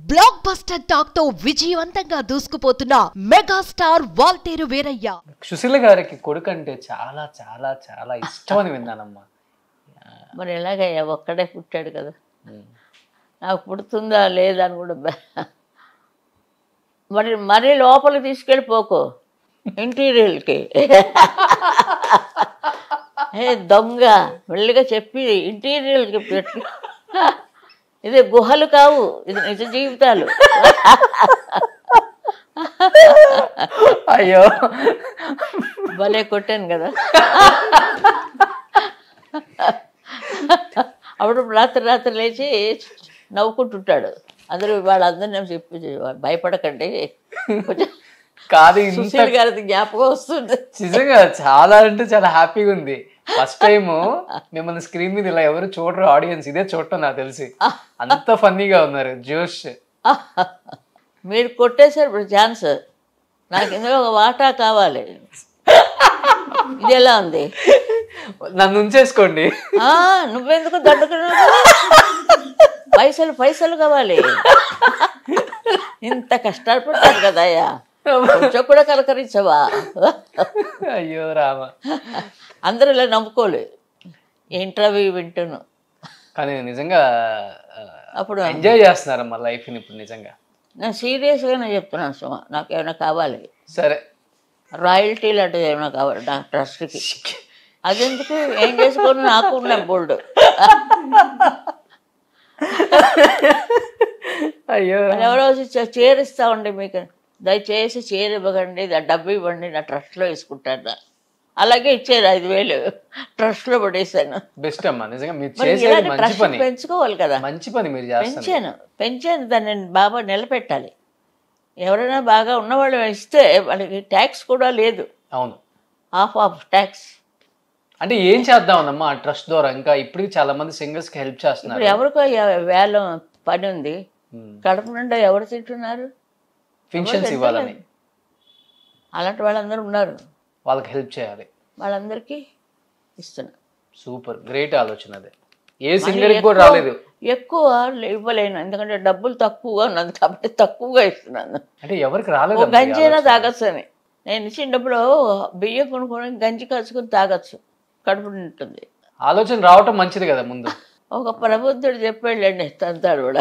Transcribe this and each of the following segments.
Block buster talk తో విజయవంతంగా దూసుకుపోతున్న మెగాస్టార్ వాల్తేరు వీరయ్య సుశీల గారికి కొడుకు అంటే చాలా చాలా చాలా ఇష్టం అని విన్నానమ్మా మరి ఎలాగయ్యా ఒక్కడే పుట్టాడు కదా ఉమ్. నాకు పుడుతుందా లేదా అని కూడా బ- మరి మరీ లోపలికి తీసుకెళ్ళిపోకు ఇంటీరియల్కి ఏ దొంగ మెల్లిగా చెప్పి ఇంటీరియల్కి పెట్టి ఇది గుహలు కావు ఇది నిజ జీవితాలు అయ్యో భలే కొట్టాను కదా అప్పుడు రాత్రి రాత్రి లేచి నవ్వుకుంటుంటాడు అందరూ వాళ్ళందరినీ చెప్పి భయపడకండి కొంచెం కాదు ఇంత సుశీల్ గారి జ్ఞాపకం వస్తుంది నిజంగా చాలా అంటే చాలా హ్యాపీగా ఉంది ఫస్ట్ టైం మిమ్మల్ని స్క్రీన్ మీద ఇలా ఎవరు చూడరు ఆడియన్స్ ఇదే చూడటం నాకు తెలిసి అంత ఫన్నీగా ఉన్నారు జోష్ మీరు కొట్టేశారు ఇప్పుడు ఛాన్స్ నాకు ఇందులో ఒక వాటా కావాలి ఇది ఎలా ఉంది నన్ను ఉంచేసుకోండి ఆ, నువ్వెందుకు దండుకున్నావు పైసలు పైసలు కావాలి ఇంత కష్టాలు పడతారు కదయ్యా కొంచెం కూడా కలకరించవా అయ్యో రామ అందరూ ఇలా నమ్ముకోలే ఇంటర్వ్యూ వింటును కానీ నిజంగా అప్పుడు ఎంజాయ్ చేస్తున్నారమ్మా లైఫ్ని ఇప్పుడు నిజంగా నేను సీరియస్గానే చెప్తున్నాను సుమా నాకు ఏమైనా కావాలి సరే రాయల్టీ లాంటిది ఏమైనా కావాలి నా ట్రస్ట్కి అదెందుకు ఏం చేసుకోను నాకు ఉన్న బోల్డ్ అయ్యో ఎవరో వచ్చి చే- చీర ఇస్తామండి మీకు దయచేసి చీర ఇవ్వకండి ఆ డబ్బు ఇవ్వండి నా ట్రస్ట్లో వేసుకుంటాను అలాగే ఇచ్చారు ఐదు వేలు ట్రస్ట్లో పడేశాను బెస్ట్ అమ్మా నిజంగా మీరు మరి చేసేది ఇలాగ మంచి ట్రస్ట్ పని పెంచుకోవాలి కదా మంచి పని మీరు చేస్తారు పెంచాను పెంచాను దాన్ని నేను బాగా నిలబెట్టాలి ఎవరైనా బాగా ఉన్నవాళ్ళు ఇస్తే వాళ్ళకి ట్యాక్స్ కూడా లేదు అవును హాఫ్ ఆఫ్ ట్యాక్స్ అంటే ఏం చేద్దామన్నమ్మా ఆ ట్రస్ట్ ద్వారా ఇంకా ఇప్పటికి చాలా మంది సింగర్స్ కి హెల్ప్ చేస్తున్నారు ఇప్పుడు ఎవరికో ఎ- వేలం పని ఉంది ఉమ్. కడుపు నిండా ఎవరు తింటున్నారు ఫంక్షన్స్ ఇవ్వాలని అలాంటి వాళ్ళందరూ ఉన్నారు వాళ్ళకి హెల్ప్ చేయాలి వాళ్ళందరికీ ఇస్తున్నా సూపర్ గ్రేట్ ఆలోచన అదే ఏ సింగర్ కి కూడా రాలేదు ఎక్కువ ఇవ్వలేను ఎందుకంటే డబ్బులు తక్కువగా ఉన్నది కాబట్టి తక్కువగా ఇస్తున్నాను అంటే ఎవరికి ఓ రాలేదు గంజి అయినా తాగొచ్చు అని నేను ఇచ్చిన డబ్బులు బియ్యం కొనుక్కొని గంజి కలుసుకొని తాగొచ్చు కడుపు నింటుంది ఆలోచన రావటం మంచిది కదా ముందు ఒక ప్రబుద్ధుడు చెప్పాడండి తంతాడు కూడా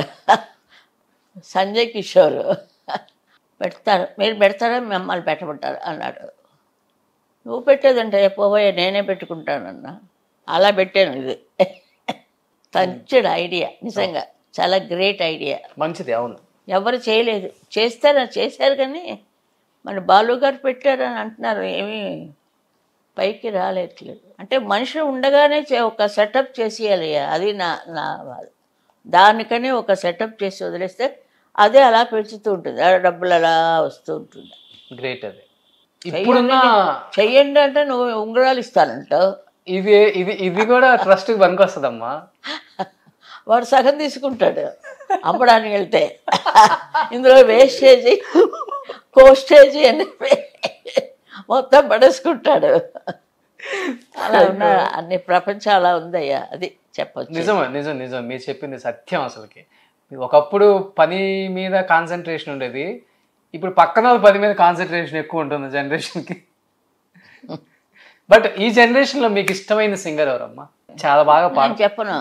సంజయ్ కిషోర్ పెడతారు మీరు పెడతారా మిమ్మల్ని పెట్టమంటారు అన్నాడు నువ్వు పెట్టేదంటే పోవయ్య నేనే పెట్టుకుంటానన్నా అలా పెట్టాను ఇది తంచడు ఐడియా నిజంగా చాలా గ్రేట్ ఐడియా మంచిది అవును ఎవరు చేయలేదు చేస్తారా చేశారు కానీ మన బాలు గారు పెట్టారని అంటున్నారు ఏమీ పైకి రాలేట్లేదు అంటే మనుషులు ఉండగానే చే- ఒక సెటప్ చేసేయాలి అది నా నా బాధ. దానికని ఒక సెటప్ చేసి వదిలేస్తే అదే అలా పెంచుతూ ఉంటుంది ఆ డబ్బులు అలా వస్తూ ఉంటుంది గ్రేట్ అది ఇప్పుడున్న చెయ్యండి అంటే నువ్వు ఉంగరాలు ఇస్తానంటావు ఇది ఇది ఇది కూడా ట్రస్ట్ కి పనికి వస్తుందమ్మా వాడు సగం తీసుకుంటాడు అమ్మడానికి వెళ్తే ఇందులో వేస్టేజీ కోస్టేజీ అని మొత్తం పడేసుకుంటాడు అలా ఉన్న అన్ని ప్రపంచం అలా ఉందయ్యా అది చెప్పొచ్చు నిజమే నిజం నిజం మీరు చెప్పింది సత్యం అసలుకి ఒకప్పుడు పని మీద కాన్సన్ట్రేషన్ ఉండేది ఇప్పుడు పక్కన వాళ్ళ పని మీద కాన్సన్ట్రేషన్ ఎక్కువ ఉంటుంది జనరేషన్కి బట్ ఈ generation లో మీకు ఇష్టమైన సింగర్ ఎవరమ్మా చాలా బాగా పాడు నేను చెప్పను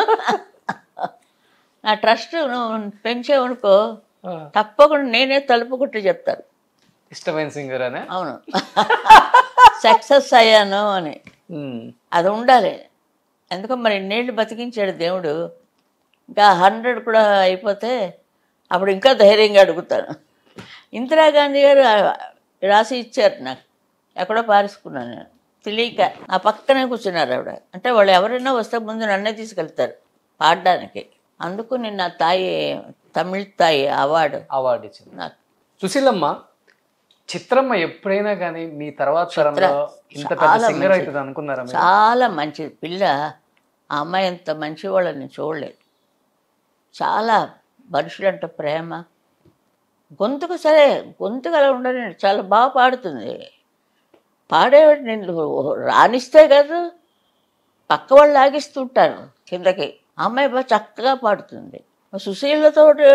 నా ట్రస్ట్ నువ్వు పెంచేవనుకో తప్పకుండా నేనే తలుపు కొట్టి చెప్తాను ఇష్టమైన సింగర్ అనే అవును సక్సెస్ అయ్యాను అని అది ఉండాలి ఎందుకో మరి ఇన్నేళ్ళు బతికించాడు దేవుడు ఇంకా హండ్రెడ్ కూడా అయిపోతే అప్పుడు ఇంకా ధైర్యంగా అడుగుతాను ఇందిరాగాంధీ గారు రాసి ఇచ్చారు నాకు ఎక్కడో పారేసుకున్నాను నేను తెలియక నా పక్కనే కూర్చున్నారు ఆవిడ అంటే వాళ్ళు ఎవరైనా వస్తే ముందు నన్నే తీసుకెళ్తారు పాడడానికి అందుకు నేను నా తాయి తమిళ తాయి అవార్డు అవార్డు ఇచ్చింది నాకు సుశీలమ్మ చిత్రమ్మ ఎప్పుడైనా కానీ మీ తర్వాత తరంలో ఇంత పెద్ద చాలా సింగర్ మంచిది. అవుతుంది అనుకున్నారా మీరు? చాలా మంచిది పిల్ల ఆ అమ్మాయి అంత మంచి వాళ్ళని చూడలేదు చాలా మనుషులంటే ప్రేమ గొంతుకు సరే గొంతుకు అలా ఉండని చాలా బాగా పాడుతుంది పాడేవాడు నేను రాణిస్తే కాదు పక్క వాళ్ళు లాగిస్తుంటారు కిందకి ఆ అమ్మాయి బాగా చక్కగా పాడుతుంది సుశీలతో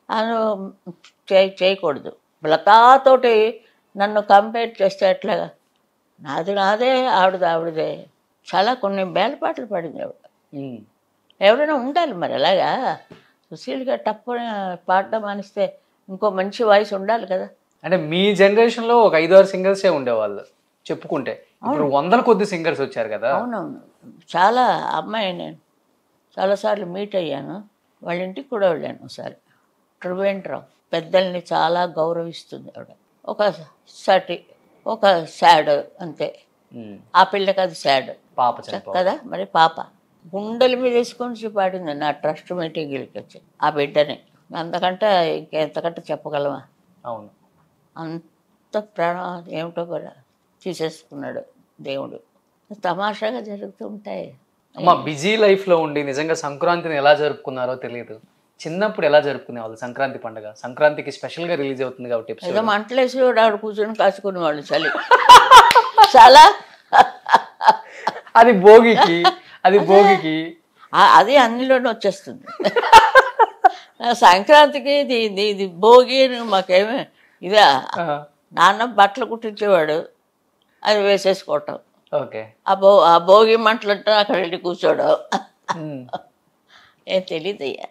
అను చేయ చేయకూడదు లతాతోటి నన్ను కంపేర్ చేస్తే ఎట్లాగా నాది నాదే ఆవిడది ఆవిడదే చాలా కొన్ని బేలపాటలు పడింది ఆవిడ ఉమ్. ఎవరైనా ఉండాలి మరి అలాగా సుశీల్గా టప్పున పాడడం మానిస్తే ఇంకో మంచి వాయిస్ ఉండాలి కదా అంటే మీ జనరేషన్ లో ఒక ఐదు ఆరు సింగర్సే ఉండేవాళ్ళు చెప్పుకుంటే ఇప్పుడు వందల కొద్ది సింగర్స్ వచ్చారు కదా అవునవును చాలా అమ్మాయి నేను చాలాసార్లు మీట్ అయ్యాను వాళ్ళ ఇంటికి కూడా వెళ్ళాను ఒకసారి ట్రివేంట్రావు పెద్దల్ని చాలా గౌరవిస్తుంది ఆవిడ ఒక సటి ఒక శాడ్ అంతే ఉమ్. ఆ పిల్లకి అది శాడ్ పాప చనిపో కదా మరి పాప గుండెల మీద వేసుకొని పాడింది నా ట్రస్ట్ మీటింగ్లకి వచ్చి ఆ బిడ్డని అంతకంటే ఇంకెంతకంటే చెప్పగలమా అవును అంత ప్రాణం ఏమిటో కూడా తీసేసుకున్నాడు దేవుడు తమాషాగా జరుగుతూ ఉంటాయి అమ్మ బిజీ లైఫ్ లో ఉండి నిజంగా సంక్రాంతిని ఎలా జరుపుకున్నారో తెలియదు చిన్నప్పుడు ఎలా జరుపుకునే వాళ్ళు సంక్రాంతి పండుగ సంక్రాంతికి స్పెషల్ గా రిలీజ్ అవుతుంది కాబట్టి episode. ఏదో మంటలేసి ఆవిడ కూర్చొని కాచుకునేవాళ్ళు చలి చాలా అది భోగికి అది భోగికి ఆ- అది అన్నిలోనే వచ్చేస్తుంది సంక్రాంతికి ఇది ఇది ఇది భోగి అని మాకేమే ఇదా ఆ, నాన్న బట్టలు కుట్టించేవాడు అది వేసేసుకోవటం ఓకే ఆ భో ఆ భోగి మంటలంటే అక్కడ వెళ్ళి కూర్చోవడం ఉమ్. ఏం తెలియదయ్యా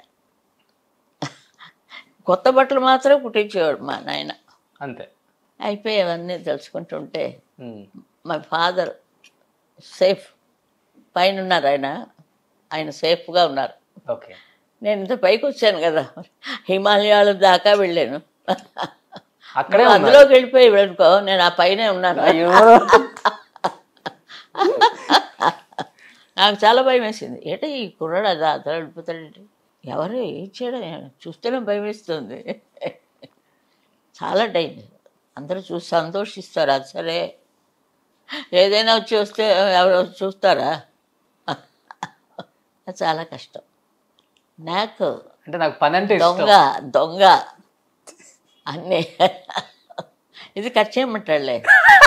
కొత్త బట్టలు మాత్రం కుట్టించేవాడు మా నాయన అంతే అయిపోయి అవన్నీ తెలుసుకుంటుంటే ఉమ్. మా ఫాదర్ సేఫ్ పైన ఉన్నారు ఆయన ఆయన సేఫ్గా ఉన్నారు ఓకే నేను ఇంత పైకి వచ్చాను కదా హిమాలయాల దాకా వెళ్ళాను అక్కడే నువ్వు అందులోకి వెళ్ళిపోయి వెళ్ళుకో నేను ఆ పైనే ఉన్నాను అయ్యో నాకు చాలా భయం వేసింది ఏంటి ఈ కుర్రాడు అది అతను వెళ్ళిపోతాడండి ఎవరు ఏం చేయడం చూస్తేనే భయం వేస్తుంది చాలా డేంజర్ అందరూ చూసి సంతోషిస్తారు అది సరే ఏదైనా వచ్చి వస్తే ఎవరు వచ్చి చూస్తారా అది చాలా కష్టం నాకు అంటే నాకు పని అంటే ఇష్టం దొంగ దొంగ అన్నీ ఇది కట్ చేయమంటాడులే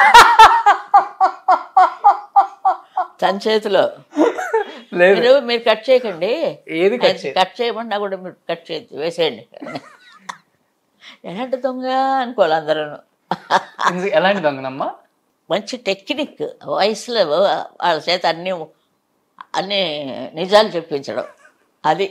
తన చేతిలో లేదు మీరు మీరు కట్ చేయకండి ఏది కట్ చేయ కట్ చేయమన్నా కూడా మీరు కట్ చేయొద్దు వేసేయండి ఎలాంటి దొంగ అనుకోవాలి అందరూ ఇది ఎలాంటి దొంగనమ్మా మంచి టెక్నిక్ వయసులో వాళ్ళ చేత అన్ని అన్ని నిజాలు చెప్పించడం అది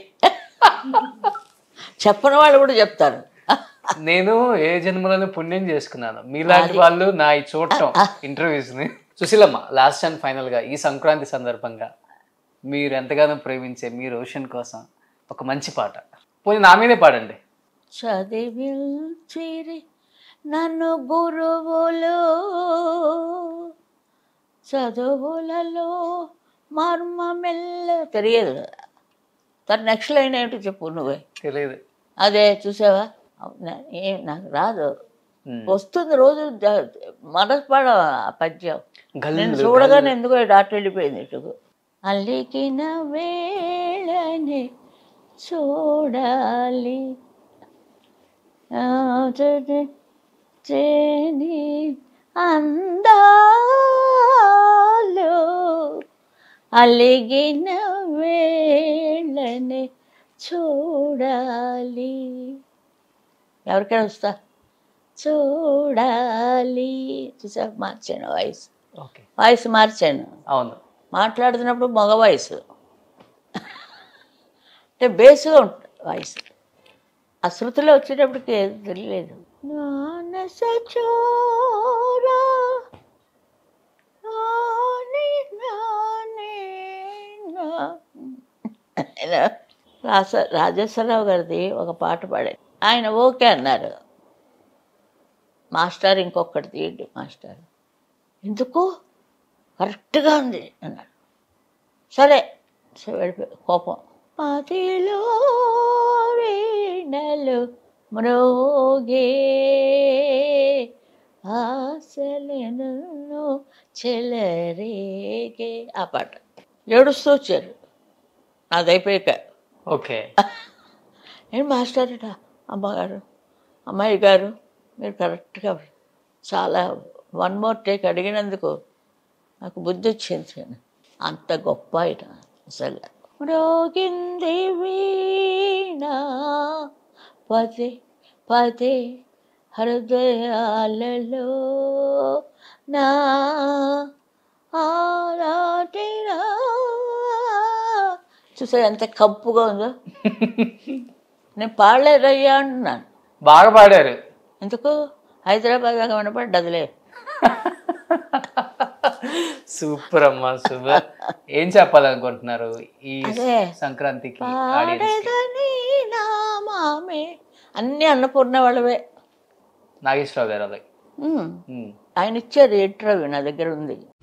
చెప్పని వాళ్ళు కూడా చెప్తారు నేను ఏ జన్మలోనే పుణ్యం చేసుకున్నాను మీలాంటి వాళ్ళు నా ఈ చూడటం ఇంటర్వ్యూస్ ని సుశీలమ్మ లాస్ట్ అండ్ ఫైనల్ గా ఈ సంక్రాంతి సందర్భంగా మీరు ఎంతగానో ప్రేమించే మీ రోషన్ కోసం ఒక మంచి పాట పోనీ నా మీదే పాడండి చదివించిరి నన్ను గురువులు చదువులలో మర్మమెల్ల తెలియదు తన నెక్స్ట్ లైన్ ఏంటో చెప్పు నువ్వే తెలియదు అదే చూసావా అవునా? ఏం నాకు రాదు ఉమ్. వస్తుంది రోజు ద- మనస్పాడ ఆ పద్యం గల్లు, నేను చూడగానే ఎందుకో డాక్టర్ వెళ్ళిపోయింది ఇటుకు అల్లికిన వేళని చూడాలి ఆ, చే- చేని అందాలు అలిగిన వేళని చూడాలి ఎవరికైనా వస్తా చూడాలి చూసా మార్చాను వాయిస్ ఓకే వాయిస్ మార్చాను అవును మాట్లాడుతున్నప్పుడు మగ వాయిస్ అంటే బేస్గా ఉంటుంది వాయిస్ ఆ శృతిలో వచ్చేటప్పటికి ఏది తెలియలేదు మానస చోరా నాని నాని నా. ఆయన రాస రాజేశ్వరరావు గారిది ఒక పాట పాడారు ఆయన ఓకే అన్నారు మాస్టర్ ఇంకొకటి తీయండి మాస్టర్ ఎందుకు కరెక్ట్గా ఉంది అన్నాడు సరే సరే వెళ్ళిపోయి కోపం పదిలో వీణలు మ్రోగే ఆశలను చెలరేగే ఆ పాట ఏడుస్తూ వచ్చారు నాది అయిపోయాక ఓకే నేను మాస్టర్ అట అమ్మగారు అమ్మాయి గారు మీరు కరెక్ట్గా చాలా వన్ మోర్ టేక్ అడిగినందుకు నాకు బుద్ధి వచ్చింది అంత గొప్ప ఆయన అసలు మ్రోగింది వీణ పదే పదే హృదయాలలో నా ఆరాటినా చూసా ఎంత కప్పుగా ఉందో నేను పాడలేదయ్యా అంటున్నాను బాగా పాడారు ఎందుకు హైదరాబాద్ దాకా వినపడ్డదిలే సూపర్ అమ్మా సూపర్ ఏం చెప్పాలనుకుంటున్నారు ఈ అదే. సంక్రాంతికి ఆడియన్స్ పాడేదని నా మామే అన్నీ అన్నపూర్ణ వాళ్ళవే నాగేశ్వరరావు గారు అలాగే ఉమ్. ఉమ్. ఆయన ఇచ్చారు ఇంటర్వ్యూ నా దగ్గర ఉంది